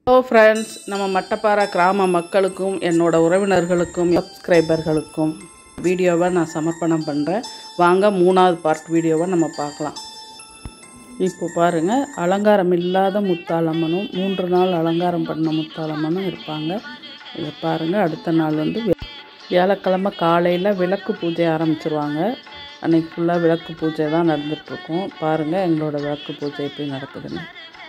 hello friends நம்ம மட்டப்பாறை கிராம மக்களுக்கும் என்னோட உறவினர்களுக்கும் சப்ஸ்கிரைபர்களுக்கும் வீடியோவை நான் சமர்ப்பணம் பண்ணுறேன் வாங்க மூணாவது பார்ட் வீடியோவை நம்ம பார்க்கலாம் இப்போ பாருங்கள் அலங்காரம் இல்லாத முத்தாளம்மனும் மூன்று நாள் அலங்காரம் பண்ண முத்தாளம்மனும் இருப்பாங்க இதை பாருங்கள் அடுத்த நாள் வந்து வே- வியாழக்கிழமை காலையில் விளக்கு பூஜை ஆரம்பிச்சிருவாங்க அன்னைக்கு ஃபுல்லாக விளக்கு பூஜை தான் நடந்துகிட்ருக்கோம் பாருங்கள் எங்களோட விளக்கு பூஜை எப்படி நடக்குதுன்னு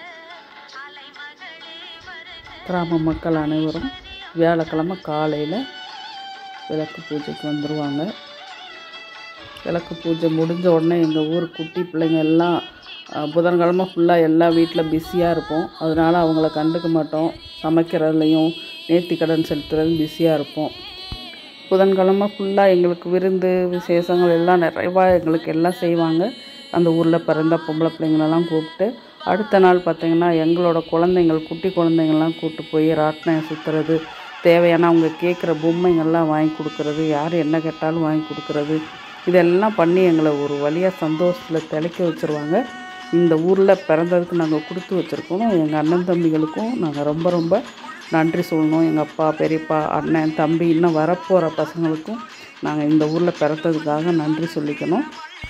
கிராம மக்கள் அனைவரும் வியாழக்கிழமை காலையில் விளக்கு பூஜைக்கு வந்துடுவாங்க விளக்கு பூஜை முடிஞ்ச உடனே எங்கள் ஊர் குட்டி பிள்ளைங்க எல்லாம் அஹ், புதன்கிழமை ஃபுல்லாக எல்லா வீட்டில் பிஸியாக இருப்போம் அதனால் அவங்கள கண்டுக்க மாட்டோம் சமைக்கிறதுலையும் நேர்த்திக்கடன் செலுத்துறதும் பிஸியாக இருப்போம் புதன்கிழமை ஃபுல்லாக எங்களுக்கு விருந்து விசேஷங்கள் எல்லாம் நிறைவாக எங்களுக்கு எல்லாம் செய்வாங்க அந்த ஊரில் பிறந்த பொம்பளை பிள்ளைங்களெல்லாம் கூப்பிட்டு அடுத்த நாள் பார்த்திங்கன்னா எங்களோட குழந்தைங்கள் குட்டி குழந்தைங்கள்லாம் கூப்பிட்டு போய் ராட்டினம் சுற்றுறது தேவையான அவங்க கேட்குற பொம்மைங்கள்லாம் வாங்கி கொடுக்கறது யார் என்ன கேட்டாலும் வாங்கி கொடுக்கறது இதெல்லாம் பண்ணி எங்களை ஒரு வழியாக சந்தோஷத்தில் திளைக்க வச்சுருவாங்க இந்த ஊரில் பிறந்ததுக்கு நாங்கள் கொடுத்து வச்சுருக்கோம் எங்கள் அண்ணன் தம்பிகளுக்கும் நாங்கள் ரொம்ப ரொம்ப நன்றி சொல்லணும் எங்கள் அப்பா பெரியப்பா அண்ணன் தம்பி இன்னும் வரப்போகிற பசங்களுக்கும் நாங்கள் இந்த ஊரில் பிறந்ததுக்காக நன்றி சொல்லிக்கணும்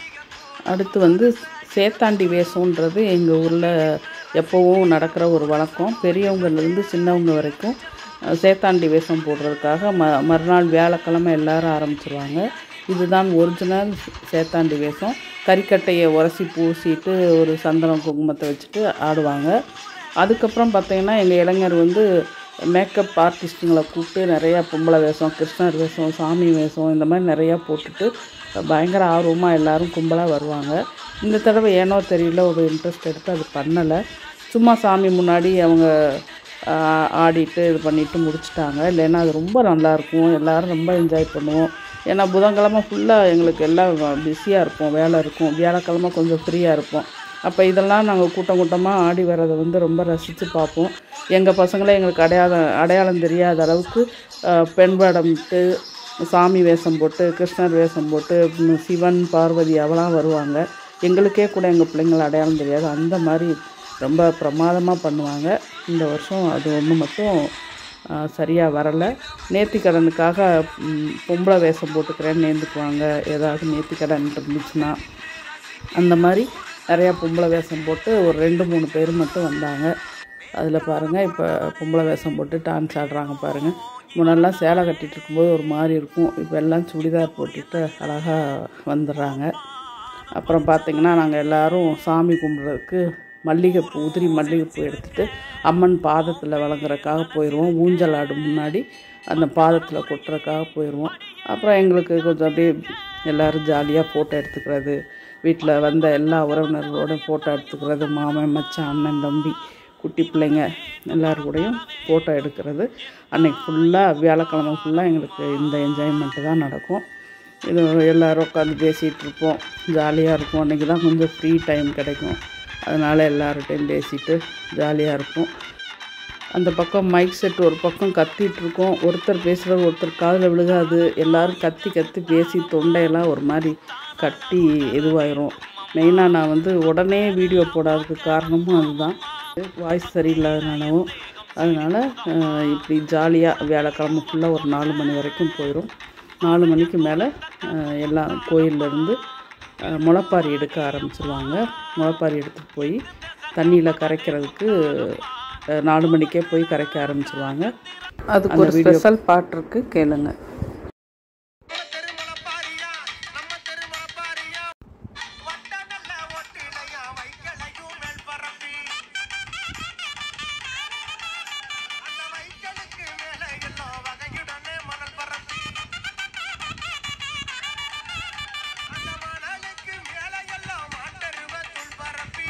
அடுத்து வந்து சேத்தாண்டி வேஷன்றது எங்கள் ஊரில் எப்போவும் நடக்கிற ஒரு வழக்கம் பெரியவங்கலேருந்து சின்னவங்க வரைக்கும் அஹ், சேத்தாண்டி வேஷம் போடுறதுக்காக ம மறுநாள் வியாழக்கிழமை எல்லாரும் ஆரம்பிச்சிருவாங்க இதுதான் ஒரிஜினல் சேத்தாண்டி வேஷம் கறிக்கட்டையை உரசி பூசிட்டு ஒரு சந்தனம் குங்குமத்தை வச்சுட்டு ஆடுவாங்க அதுக்கப்புறம் பார்த்தீங்கன்னா எங்கள் இளைஞர் வந்து மேக்கப் ஆர்டிஸ்ட்டுங்களை கூப்பிட்டு நிறையா பொம்பளை வேஷம் கிருஷ்ணர் வேஷம் சாமி வேஷம் இந்த மாதிரி நிறையா போட்டுட்டு பயங்கர ஆர்வமாக எல்லாரும் கும்பலாக வருவாங்க இந்த தடவை ஏனோ தெரியல ஒரு இன்ட்ரெஸ்ட் எடுத்து அது பண்ணலை சும்மா சாமி முன்னாடி அவங்க ஆ, ஆடிட்டு இது பண்ணிட்டு முடிச்சிட்டாங்க இல்லைன்னா அது ரொம்ப நல்லாயிருக்கும் எல்லோரும் ரொம்ப என்ஜாய் பண்ணுவோம் ஏன்னா புதன்கிழமை ஃபுல்லாக எங்களுக்கு எல்லாம் பிஸியாக இருப்போம் வேலை இருக்கும் வியாழக்கிழமை கொஞ்சம் ஃப்ரீயாக இருப்போம் அப்போ இதெல்லாம் நாங்கள் கூட்டம் கூட்டமாக ஆடி வர்றதை வந்து ரொம்ப ரசித்து பார்ப்போம் எங்கள் பசங்களே எங்களுக்கு அடையாளம் அடையாளம் தெரியாத அளவுக்கு அஹ், பெண் வேடம்ட்டு சாமி வேஷம் போட்டு கிருஷ்ணர் வேஷம் போட்டு ம், சிவன் பார்வதி அவளாம் வருவாங்க எங்களுக்கே கூட எங்கள் பிள்ளைங்கள அடையாளம் தெரியாது அந்த மாதிரி ரொம்ப பிரமாதமாக பண்ணுவாங்க இந்த வருஷம் அது ஒன்று மட்டும் சரியாக வரலை நேர்த்திக்கடனுக்காக ம், பொம்பளை வேஷம் போட்டுக்கிறேன்னு நேர்ந்துக்குவாங்க ஏதாவது நேர்த்திக்கடன் இருந்துச்சுன்னா அந்த மாதிரி நிறையா பொம்பளை வேஷம் போட்டு ஒரு ரெண்டு மூணு பேர் மட்டும் வந்தாங்க அதில் பாருங்கள் இப்போ பொம்பளை வேஷம் போட்டு டான்ஸ் ஆடுறாங்க பாருங்கள் முன்னெல்லாம் சேலை கட்டிட்டு இருக்கும்போது ஒரு மாதிரி இருக்கும் இப்போ எல்லாம் சுடிதார் போட்டுட்டு அழகாக வந்துடுறாங்க அப்புறம் பார்த்திங்கன்னா நாங்கள் எல்லாரும் சாமி கும்பிட்றதுக்கு மல்லிகைப்பூ உதிரி மல்லிகைப்பூ எடுத்துகிட்டு அம்மன் பாதத்தில் வழங்குறதுக்காக போயிடுவோம் ஊஞ்சல் ஆடும் முன்னாடி அந்த பாதத்தில் கொட்டுறதுக்காக போயிடுவோம் அப்புறம் எங்களுக்கு கொஞ்சம் அப்படியே எல்லோரும் ஜாலியாக ஃபோட்டோ எடுத்துக்கிறது வீட்டில் வந்த எல்லா உறவினர்களோட ஃபோட்டோ எடுத்துக்கிறது மாமன் மச்சான் அண்ணன் தம்பி குட்டி பிள்ளைங்க எல்லாரு கூடயும் ஃபோட்டோ எடுக்கிறது அன்னைக்கு ஃபுல்லாக வியாழக்கிழமை ஃபுல்லாக எங்களுக்கு இந்த என்ஜாய்மெண்ட்டு தான் நடக்கும் இது எல்லோரும் உட்காந்து பேசிகிட்டு இருப்போம் ஜாலியாக இருக்கும் அன்றைக்கி தான் கொஞ்சம் ஃப்ரீ டைம் கிடைக்கும் அதனால் எல்லார்கிட்டையும் பேசிட்டு ஜாலியாக இருக்கும் அந்த பக்கம் மைக் செட் ஒரு பக்கம் கத்திட்டு இருக்கோம் ஒருத்தர் பேசுகிறது ஒருத்தர் காதில் விழுகாது எல்லாரும் கத்தி கத்தி பேசி தொண்டையெல்லாம் ஒரு மாதிரி கட்டி இதுவாயிரும் மெயினாக நான் வந்து உடனே வீடியோ போடாததுக்கு காரணமும் அதுதான் வாய்ஸ் சரியில்லாதனாலவும் அதனால் அஹ், இப்படி ஜாலியாக வியாழக்கிழமை ஃபுல்லாக ஒரு நாலு மணி வரைக்கும் போயிடும் நாலு மணிக்கு மேலே எல்லாம் கோயிலேருந்து முளைப்பாரி எடுக்க ஆரம்பிச்சிருவாங்க முளைப்பாரி எடுத்துகிட்டு போய் தண்ணியில் கரைக்கிறதுக்கு அஹ், நாலு மணிக்கே போய் கரைக்க ஆரம்பிச்சிருவாங்க அதுக்கு ஒரு ஸ்பெஷல் பாட்டு இருக்கு கேளுங்க திருமணப்பாரியா நம்ம திருமணப்பாரியா வட்ட நல்ல ஒட்டிலையா வைக்கலையும் மேல் பரப்பி அந்த வைக்கலுக்கு மேல எல்லா வகையுடனே மணல் பரப்பி அந்த மணலுக்கு மேல எல்லாம் மாட்டருவத்துள் பரப்பி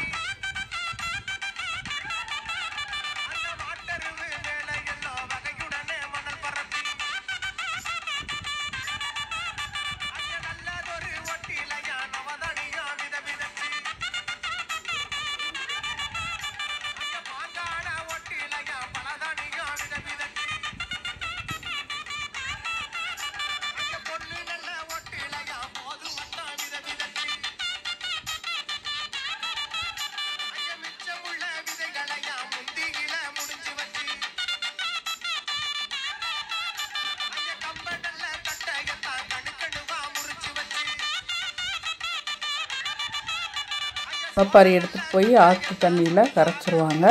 அந்த மாட்டருவு மேல எல்லா வகையுடனே மணல் பரப்பி முளைப்பாரி எடுத்துகிட்டு போய் ஆற்று தண்ணியில் கரைச்சிருவாங்க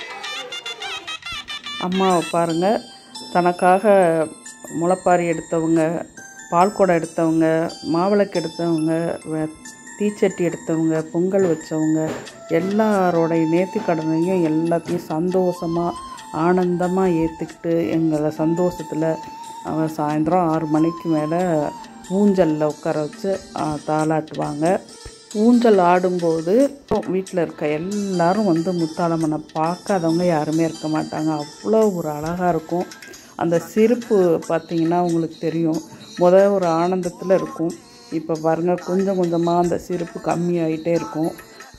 அம்மாவை பாருங்கள் தனக்காக முளைப்பாரி எடுத்தவங்க பால் குடம் எடுத்தவங்க மாவிளக்கு எடுத்தவங்க வெ- தீச்சட்டி எடுத்தவங்க பொங்கல் வச்சவங்க எல்லாரோடைய நேர்த்தி கடனையும் எல்லாத்தையும் சந்தோஷமாக ஆனந்தமாக ஏற்றுக்கிட்டு எங்களை சந்தோஷத்தில் அவன் சாயந்தரம் ஆறு மணிக்கு மேலே ஊஞ்சலில் உட்கார வச்சு ஆ, தாலாட்டுவாங்க ஊஞ்சல் ஆடும்போது வீட்டில் இருக்க எல்லாரும் வந்து முத்தாளம்மனை பார்க்காதவங்க யாருமே இருக்க மாட்டாங்க அவ்வளோ ஒரு அழகாக இருக்கும் அந்த சிரிப்பு பார்த்தீங்கன்னா உங்களுக்கு தெரியும் முத ஒரு ஆனந்தத்தில் இருக்கும் இப்போ பாருங்கள் கொஞ்சம் கொஞ்சமாக அந்த சிரிப்பு கம்மியாயிட்டே இருக்கும்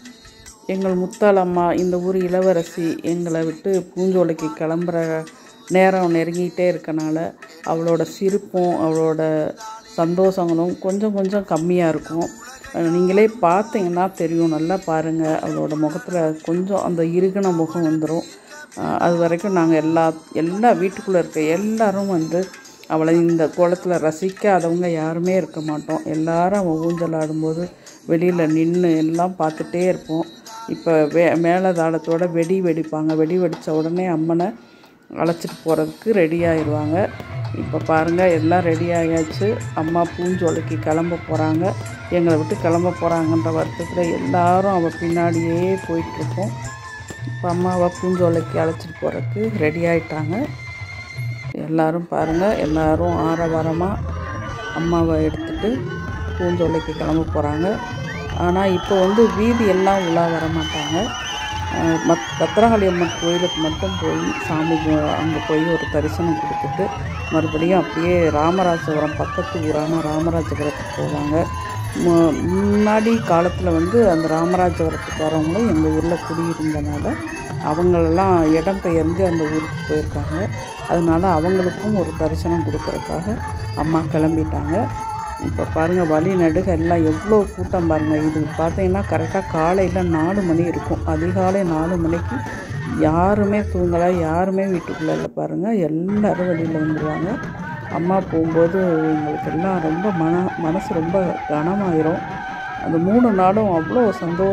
எங்கள் முத்தாளம்மா இந்த ஊர் இளவரசி எங்களை விட்டு பூஞ்சோலைக்கு கிளம்புற நேரம் நெருங்கிட்டே இருக்கனால அவளோட சிரிப்பும் அவளோட சந்தோஷங்களும் கொஞ்சம் கொஞ்சம் கம்மியாக இருக்கும் அஹ் நீங்களே பார்த்தீங்கன்னா தெரியும் நல்லா பாருங்கள் அவளோட முகத்தில் கொஞ்சம் அந்த இறுகின முகம் வந்துடும் அது வரைக்கும் நாங்கள் எல்லா எல்லா வீட்டுக்குள்ளே இருக்க எல்லாரும் வந்து அவளை இந்த கோலத்தில் ரசிக்காதவங்க யாருமே இருக்க மாட்டோம் எல்லாரும் அவள் ஊஞ்சல் ஆடும்போது வெளியில் நின்று எல்லாம் பார்த்துட்டே இருப்போம் இப்போ வே மேலதாளத்தோட வெடி வெடிப்பாங்க வெடி வெடித்த உடனே அம்மனை அழைச்சிட்டு போகிறதுக்கு ரெடி ஆயிடுவாங்க இப்போ பாருங்கள் எல்லாம் ரெடி ஆயாச்சு அம்மா பூஞ்சோலைக்கு கிளம்ப போகிறாங்க எங்களை விட்டு கிளம்ப போகிறாங்கன்ற வருத்தத்தில் எல்லாரும் அவள் பின்னாடியே போயிட்டுருக்கோம் இப்போ அம்மாவை பூஞ்சோலைக்கு அழைச்சிட்டு போகிறதுக்கு ரெடி ஆயிட்டாங்க எல்லாரும் பாருங்கள் எல்லாரும் ஆரவாரமாக அம்மாவை எடுத்துட்டு பூஞ்சோலைக்கு கிளம்ப போகிறாங்க ஆனால் இப்போ வந்து வீதி எல்லாம் உலா வர மாட்டாங்க அஹ் மத் பத்திரகாளி அம்மன் கோயிலுக்கு மட்டும் போய் சாமி அங்கே போய் ஒரு தரிசனம் கொடுத்துட்டு மறுபடியும் அப்படியே ராமராஜபுரம் பக்கத்து ஊரான ராமராஜபுரத்துக்கு போவாங்க மு- முன்னாடி காலத்தில் வந்து அந்த ராமராஜபுரத்துக்கு வரவங்களும் எங்கள் ஊரில் குடியிருந்தனால அவங்களெல்லாம் இடம் பெயர்ந்து அந்த ஊருக்கு போயிருக்காங்க அதனால அவங்களுக்கும் ஒரு தரிசனம் கொடுக்கறதுக்காக அம்மா கிளம்பிட்டாங்க இப்போ பாருங்கள் வழி நடுக எல்லாம் எவ்வளோ கூட்டம் பாருங்கள் இது பார்த்தீங்கன்னா கரெக்டாக காலையில் நாலு மணி இருக்கும் அதிகாலை நாலு மணிக்கு யாருமே தூங்கலை யாருமே வீட்டுக்குள்ளே இல்லை பாருங்கள் எல்லாரும் வெளியில் வந்துடுவாங்க அம்மா போகும்போது எங்களுக்கு எல்லாம் ரொம்ப மன மனசு ரொம்ப கனமாயிரும் அந்த மூணு நாளும் அவ்வளோ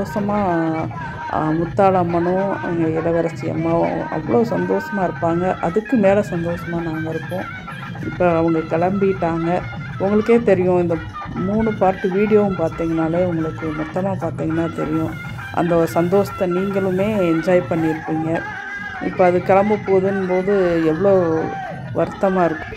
சந்தோஷமாக முத்தாளம்மனும் எங்கள் இளவரசி அம்மாவும் அவ்வளோ சந்தோஷமாக இருப்பாங்க அதுக்கு மேலே சந்தோஷமாக நாங்கள் இருப்போம் இப்போ அவங்க கிளம்பிட்டாங்க உங்களுக்கே தெரியும் இந்த மூணு பார்ட்டு வீடியோவும் பார்த்தீங்கனாலே உங்களுக்கு மொத்தமாக பார்த்தீங்கன்னா தெரியும் அந்த சந்தோஷத்தை நீங்களுமே என்ஜாய் பண்ணியிருப்பீங்க இப்போ அது கிளம்ப போகுதுன்னு போது எவ்வளோ வருத்தமாக இருக்கு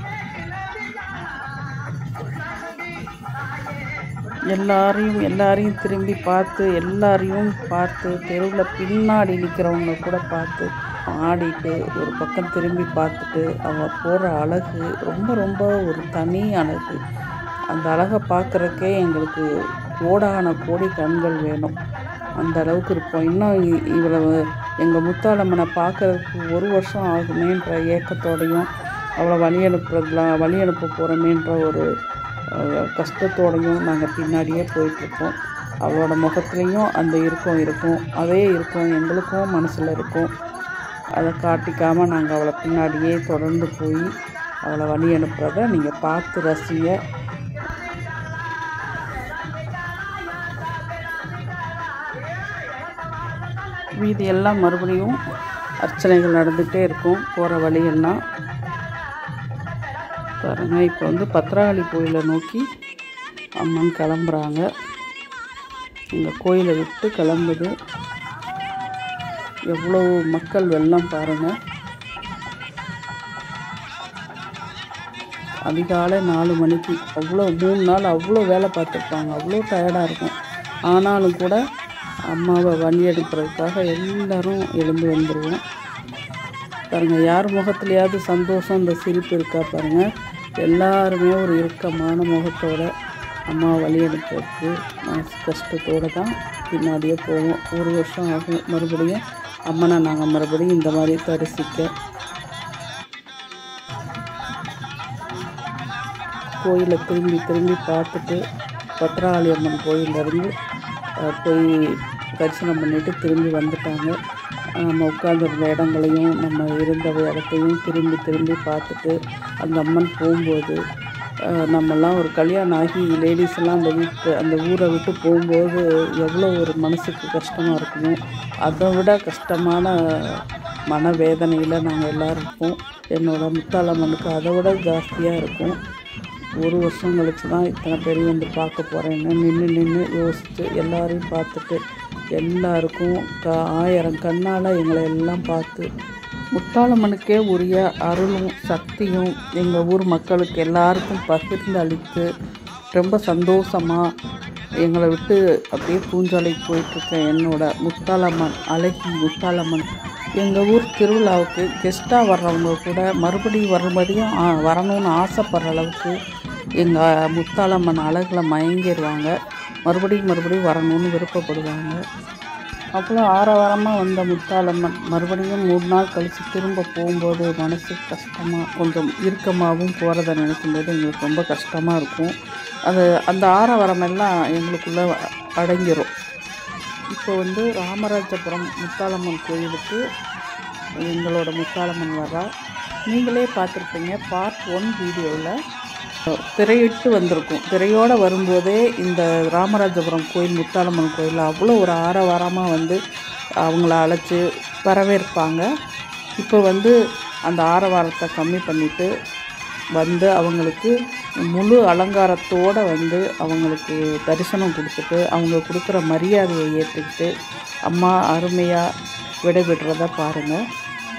எல்லாரையும் எல்லாரையும் திரும்பி பார்த்து எல்லாரையும் பார்த்து தெருவில் பின்னாடி நிற்கிறவங்க கூட பார்த்து ஆடிட்டு ஒரு பக்கம் திரும்பி பார்த்துட்டு அவங்க போகிற அழகு ரொம்ப ரொம்ப ஒரு தனி அழகு அந்த அழகை பார்க்குறக்கே எங்களுக்கு கோடான கோடி கண்கள் வேணும் அந்த அளவுக்கு இருப்போம் இன்னும் இ- இவளை எங்கள் முத்தாளம்மனை பார்க்கறதுக்கு ஒரு வருஷம் ஆகுமேன்ற ஏக்கத்தோடையும் அவளை வழி அனுப்புறதுலாம் வழி அனுப்ப போகிறோமேன்ற ஒரு அஹ், கஷ்டத்தோடையும் நாங்கள் பின்னாடியே போயிட்டுருப்போம் அவளோட முகத்துலேயும் அந்த இறுக்கம் இருக்கும் அதே இருக்கும் எங்களுக்கும் மனசில் இருக்கும் அதை காட்டிக்காமல் நாங்கள் அவளை பின்னாடியே தொடர்ந்து போய் அவளை வழி அனுப்புறத நீங்கள் பார்த்து ரசிங்க வீதியெல்லாம் மறுபடியும் அர்ச்சனைகள் நடந்துகிட்டே இருக்கும் போகிற வழியெல்லாம் பாருங்க இப்போ வந்து பத்திரகாளி கோயிலை நோக்கி அம்மன் கிளம்புறாங்க இந்த கோயிலை விட்டு கிளம்புது எவ்வளோ மக்கள் வெள்ளம் பாருங்கள் அதிகாலை நாலு மணிக்கு அவ்வளோ மூணு நாள் அவ்வளோ வேலை பார்த்துருப்பாங்க அவ்வளோ டயர்டாக இருக்கும் ஆனாலும் கூட அம்மாவை வழி அனுப்புறதுக்காக எல்லாரும் எழுந்து வந்துடுவோம் பாருங்கள் யார் முகத்துலையாவது சந்தோஷம் இந்த சிரிப்பு இருக்கா பாருங்கள் எல்லாருமே ஒரு இறுக்கமான முகத்தோட அம்மா வழி அனுப்புறதுக்கு மனசு கஷ்டத்தோடு தான் பின்னாடியே போவோம் ஒரு வருஷம் ஆகும் மறுபடியும் அம்மனை நாங்கள் மறுபடியும் இந்த மாதிரி தரிசிக்க கோயிலை திரும்பி திரும்பி பார்த்துட்டு பத்ராளி அம்மன் கோயிலேருந்து போய் தரிசனம் பண்ணிட்டு திரும்பி வந்துட்டாங்க அஹ் நம்ம உட்காந்துருந்த இடங்களையும் நம்ம இருந்த இடத்தையும் திரும்பி திரும்பி பார்த்துட்டு அந்த அம்மன் போகும்போது அஹ், நம்மெல்லாம் ஒரு கல்யாணம் ஆகி லேடிஸ் எல்லாம் அந்த வீட்டு அந்த ஊரை விட்டு போகும்போது எவ்வளோ ஒரு மனசுக்கு கஷ்டமாக இருக்குமோ அதை விட கஷ்டமான மனவேதனையில் நாங்கள் எல்லோரும் இருப்போம் என்னோட முத்தாளம்மனுக்கு அதை விட ஜாஸ்தியாக இருக்கும் ஒரு வருஷம் கழிச்சு தான் இத்தனை பேரையும் வந்து பார்க்க போகிறேன்னு நின்று நின்று யோசித்து எல்லாரையும் பார்த்துட்டு எல்லாருக்கும் க ஆயிரம் கண்ணால் எங்களை எல்லாம் பார்த்து முத்தாளம்மனுக்கே உரிய அருளும் சக்தியும் எங்கள் ஊர் மக்களுக்கு எல்லாருக்கும் பகிர்ந்து அளித்து ரொம்ப சந்தோஷமாக எங்களை விட்டு அப்படியே பூஞ்சாலைக்கு போயிட்டுருக்க என்னோட முத்தாளம்மன் அழகி முத்தாளம்மன் எங்கள் ஊர் திருவிழாவுக்கு கெஸ்ட்டாக வர்றவங்க கூட மறுபடியும் வரும்படியும் ஆ, வரணும்னு ஆசைப்படுற அளவுக்கு எங்கள் முத்தாளம்மன் அழகில் மயங்கிடுவாங்க மறுபடியும் மறுபடியும் வரணும்னு விருப்பப்படுவாங்க அப்புறம் ஆரவாரமாக வந்த முத்தாளம்மன் மறுபடியும் மூணு நாள் கழித்து திரும்ப போகும்போது மனசு கஷ்டமாக கொஞ்சம் இறுக்கமாகவும் போகிறத நினைக்கும்போது எங்களுக்கு ரொம்ப கஷ்டமாக இருக்கும் அது அந்த ஆரவாரம் எல்லாம் எங்களுக்குள்ளே அடங்கிரும் இப்போ வந்து ராமராஜபுரம் முத்தாளம்மன் கோயிலுக்கு எங்களோட முத்தாளம்மன் வர்றா நீங்களே பார்த்துருப்பீங்க பார்ட் ஒன் வீடியோவில் திரையிட்டு வந்திருக்கும் திரையோடு வரும்போதே இந்த ராமராஜபுரம் கோயில் முத்தாளம்மன் கோயில் அவ்வளோ ஒரு ஆரவாரமாக வந்து அவங்கள அழைச்சி வரவேற்பாங்க இப்போ வந்து அந்த ஆரவாரத்தை கம்மி பண்ணிவிட்டு வந்து அவங்களுக்கு முழு அலங்காரத்தோடு வந்து அவங்களுக்கு தரிசனம் கொடுத்துட்டு அவங்க கொடுக்குற மரியாதையை ஏற்றுக்கிட்டு அம்மா அருமையாக விடைபெற்றதை பாருங்கள்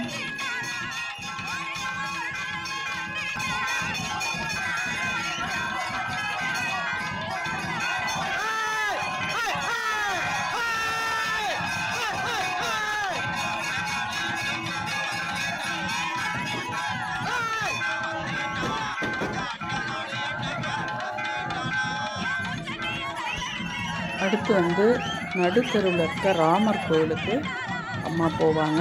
அடுத்து வந்து நடுத்தெருவில் இருக்க ராமர் கோயிலுக்கு அம்மா போவாங்க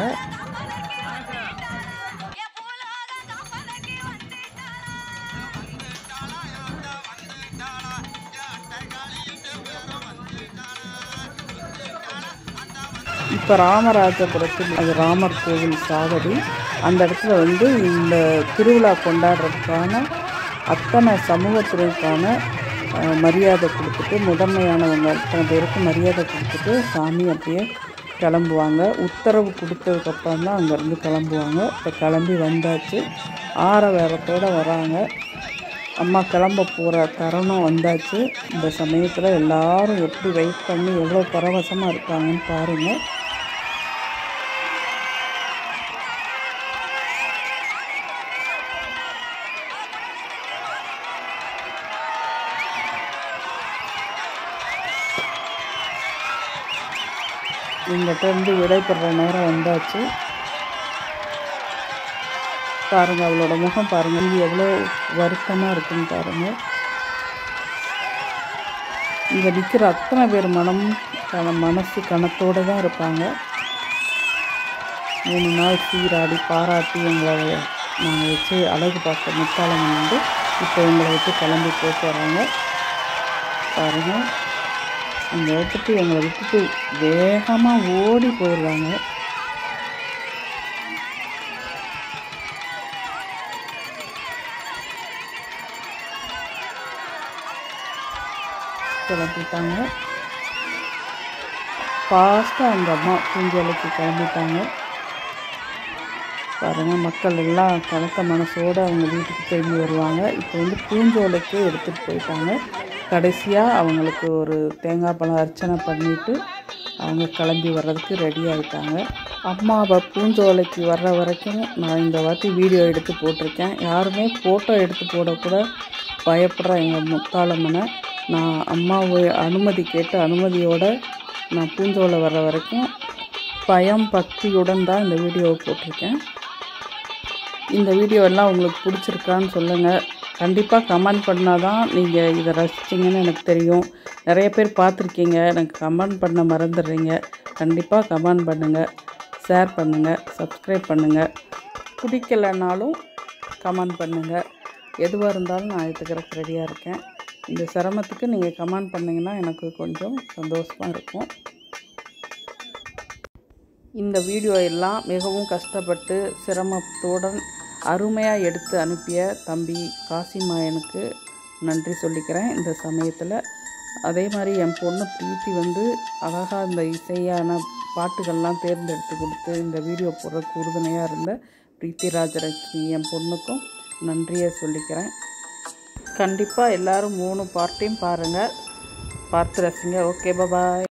இப்போ ராமராஜபுரத்தில் அது ராமர் கோவில் சாவடி அந்த இடத்துல வந்து இந்த திருவிழா கொண்டாடுறதுக்கான அத்தனை சமூகத்தினருக்கான அஹ், மரியாதை கொடுத்துட்டு முதன்மையானவங்க அத்தனை பேருக்கு மரியாதை கொடுத்துட்டு சாமி அப்படியே கிளம்புவாங்க உத்தரவு கொடுத்ததுக்கப்புறம் தான் அங்கேருந்து கிளம்புவாங்க இப்போ கிளம்பி வந்தாச்சு ஆற வேரத்தோடு வராங்க அம்மா கிளம்ப போகிற தருணம் வந்தாச்சு இந்த சமயத்தில் எல்லாரும் எப்படி வெயிட் பண்ணி எவ்வளோ பரவசமாக இருக்காங்கன்னு பாருங்கள் எங்கிட்ட இருந்து விடைபெற நேரம் வந்தாச்சு பாருங்க அவளோட முகம் பாருங்க இது எவ்வளோ வருத்தமாக இருக்குன்னு பாருங்க இங்கே நிற்கிற அத்தனை பேர் மனம் கன மனசு கணத்தோடு தான் இருப்பாங்க மூணு நாள் சீராடி பாராட்டி எங்களை நாங்கள் வச்சு அழகு பார்த்த முத்தாளம்மன் வந்து இப்போ எங்களை விட்டு கிளம்பி போட்டு வராங்க பாருங்கள் அங்கே விட்டுட்டு எங்களை விட்டுட்டு வேகமாக ஓடி போயிடுறாங்க கிளம்பிட்டாங்க ஃபாஸ்ட்டாக அந்த அம்மா பூஞ்சோலைக்கு கிளம்பிட்டாங்க பாருங்கள் மக்கள் எல்லாம் கனத்த மனசோடு அவங்க வீட்டுக்கு திரும்பி வருவாங்க இப்போ வந்து பூஞ்சோலைக்கு எடுத்துகிட்டு போயிட்டாங்க கடைசியாக அவங்களுக்கு ஒரு தேங்காய் பழம் அர்ச்சனை பண்ணிவிட்டு அவங்க கிளம்பி வர்றதுக்கு ரெடி ஆகிட்டாங்க அம்மாவை பூஞ்சோலைக்கு வர்ற வரைக்கும் நான் இந்த வாட்டி வீடியோ எடுத்து போட்டிருக்கேன் யாருமே ஃபோட்டோ எடுத்து போடக்கூட பயப்படுற எங்கள் முத்தாளம்மனை நான் அம்மாவை அனுமதி கேட்டு அனுமதியோடு நான் பூஞ்சோலை வர்ற வரைக்கும் பயம் பக்தியுடன் தான் இந்த வீடியோவை போட்டிருக்கேன் இந்த வீடியோ எல்லாம் உங்களுக்கு பிடிச்சிருக்கான்னு சொல்லுங்கள் கண்டிப்பாக கமெண்ட் பண்ணால் தான் நீங்கள் இதை ரசிச்சிங்கன்னு எனக்கு தெரியும் நிறைய பேர் பார்த்துருக்கீங்க எனக்கு கமெண்ட் பண்ண மறந்துடுறீங்க கண்டிப்பாக கமெண்ட் பண்ணுங்கள் ஷேர் பண்ணுங்கள் சப்ஸ்கிரைப் பண்ணுங்கள் பிடிக்கலைனாலும் கமெண்ட் பண்ணுங்கள் எதுவாக இருந்தாலும் நான் எடுத்துக்கிறதுக்கு ரெடியாக இருக்கேன் இந்த சிரமத்துக்கு நீங்கள் கமெண்ட் பண்ணிங்கன்னா எனக்கு கொஞ்சம் சந்தோஷமாக இருக்கும் இந்த வீடியோ எல்லாம் மிகவும் கஷ்டப்பட்டு சிரமத்துடன் அருமையாக எடுத்து அனுப்பிய தம்பி காசிமாயனுக்கு நன்றி சொல்லிக்கிறேன் இந்த சமயத்தில் அதே மாதிரி என் பொண்ணு பிரீத்தி வந்து அழகாக இந்த இசையான பாட்டுகள்லாம் தேர்ந்தெடுத்து கொடுத்து இந்த வீடியோ போடுறதுக்கு உறுதுணையாக இருந்த பிரீத்தி ராஜலட்சுமி என் பொண்ணுக்கும் நன்றியை சொல்லிக்கிறேன் கண்டிப்பாக எல்லாரும் மூணு பார்ட்டையும் பாருங்கள் பார்த்து ரசிங்க ஓகே பாய்